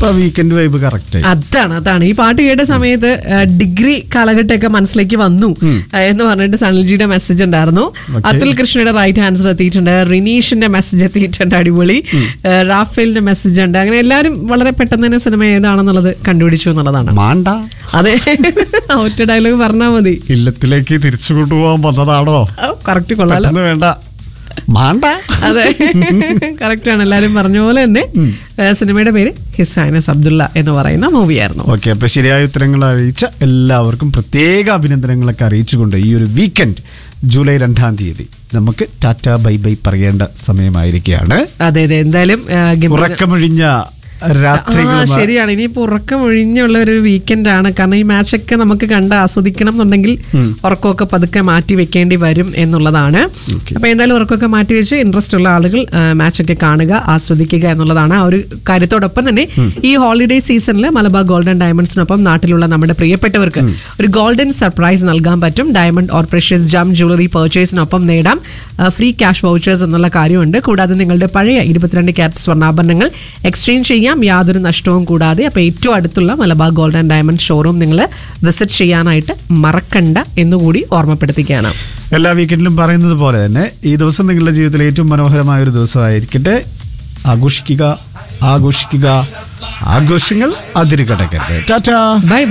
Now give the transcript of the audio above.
ഇപ്പൊ weekend vibe correct ആയി അതാണ് അതാണ് ഈ പാട്ട് കേട്ട സമയത്ത് ആ, ഡിഗ്രി കാലഘട്ടമൊക്കെ മനസ്സിലേക്ക് വന്നു ആ, എന്ന് പറഞ്ഞിട്ട് സനൽജിയുടെ മെസ്സേജ് ഉണ്ടായിരുന്നു അതുൽ കൃഷ്ണയുടെ റൈറ്റ് ആൻസർ എത്തിയിട്ടുണ്ട് റിനീഷിന്റെ മെസ്സേജ് എത്തിയിട്ടുണ്ട് അടിപൊളി ആ, റാഫേലിന്റെ മെസ്സേജ് ഉണ്ട് അങ്ങനെ എല്ലാവരും വളരെ പെട്ടെന്ന് തന്നെ സിനിമ ഏതാണെന്നുള്ളത് കണ്ടുപിടിച്ചു എന്നുള്ളതാണ് മാണ്ട അതെ ഒറ്റ ഡയലോഗ് പറഞ്ഞാൽ മതി ഇല്ലത്തിലേക്ക് തിരിച്ചു കൊണ്ടുപോകാൻ വന്നതാണോ കറക്റ്റ് കൊള്ളാലോ പെട്ടെന്ന് വേണ്ട മാണ്ട അതെ കറക്റ്റ് ആണ് എല്ലാരും പറഞ്ഞ പോലെ തന്നെ ആ, സിനിമയുടെ പേര് ഹിസാനസ് അബ്ദുള്ള എന്ന് പറയുന്ന മൂവിയായിരുന്നു ഓക്കെ അപ്പൊ ശരിയായ ഉത്തരങ്ങൾ അറിയിച്ച എല്ലാവർക്കും പ്രത്യേക അഭിനന്ദനങ്ങളൊക്കെ അറിയിച്ചുകൊണ്ട് ഈ ഒരു വീക്കെൻഡ് ജൂലൈ രണ്ടാം തീയതി നമുക്ക് ടാറ്റ ബൈ ബൈ പറയേണ്ട സമയമായിരിക്കുകയാണ് അതെ അതെ എന്തായാലും ആ, ഗംഭീര- ഉറക്കമൊഴിഞ്ഞ ആ രാത്രികൾ ശരിയാണ് ഇനിയിപ്പോ ഉറക്കം ഒഴിഞ്ഞുള്ള ഒരു വീക്കെൻഡ് ആണ് കാരണം ഈ മാച്ചൊക്കെ നമുക്ക് കണ്ട് ആസ്വദിക്കണം എന്നുണ്ടെങ്കിൽ ഉറക്കമൊക്കെ പതുക്കെ മാറ്റി വെക്കേണ്ടി വരും എന്നുള്ളതാണ് അപ്പൊ എന്തായാലും ഉറക്കമൊക്കെ മാറ്റി വെച്ച് ഇൻട്രസ്റ്റ് ഉള്ള ആളുകൾ മാച്ചൊക്കെ കാണുക ആസ്വദിക്കുക എന്നുള്ളതാണ് ആ ഒരു കാര്യത്തോടൊപ്പം തന്നെ ഈ ഹോളിഡേ സീസണിൽ മലബാർ ഗോൾഡൻ ഡയമണ്ട്സിനൊപ്പം നാട്ടിലുള്ള നമ്മുടെ പ്രിയപ്പെട്ടവർക്ക് ഒരു ഗോൾഡൻ സർപ്രൈസ് നൽകാൻ പറ്റും diamond or precious gem jewellery പർച്ചേസിനൊപ്പം നേടാം ഫ്രീ ക്യാഷ് വൗച്ചേഴ്സ് എന്നുള്ള കാര്യമുണ്ട് കൂടാതെ നിങ്ങളുടെ പഴയ ഇരുപത്തിരണ്ട് ക്യാരറ്റ് സ്വർണ്ണാഭരണങ്ങൾ എക്സ്ചേഞ്ച് ചെയ്യാം യാതൊരു നഷ്ടവും കൂടാതെ അപ്പോൾ ഏറ്റവും അടുത്തുള്ള Malabar gold and diamond showroom നിങ്ങൾ വിസിറ്റ് ചെയ്യാനായിട്ട് മറക്കണ്ട എന്നുകൂടി ഓർമ്മപ്പെടുത്തിക്കുകയാണ് എല്ലാ വീക്കെൻഡിലും പറയുന്നത് പോലെ തന്നെ ഈ ദിവസം നിങ്ങളുടെ ജീവിതത്തിലെ ഏറ്റവും മനോഹരമായ ഒരു ദിവസമായിരിക്കട്ടെ ആഘോഷിക്കുക ആഘോഷിക്കുക ആഘോഷങ്ങൾ അതിരുകടക്കരുത് ടാറ്റാ ബൈ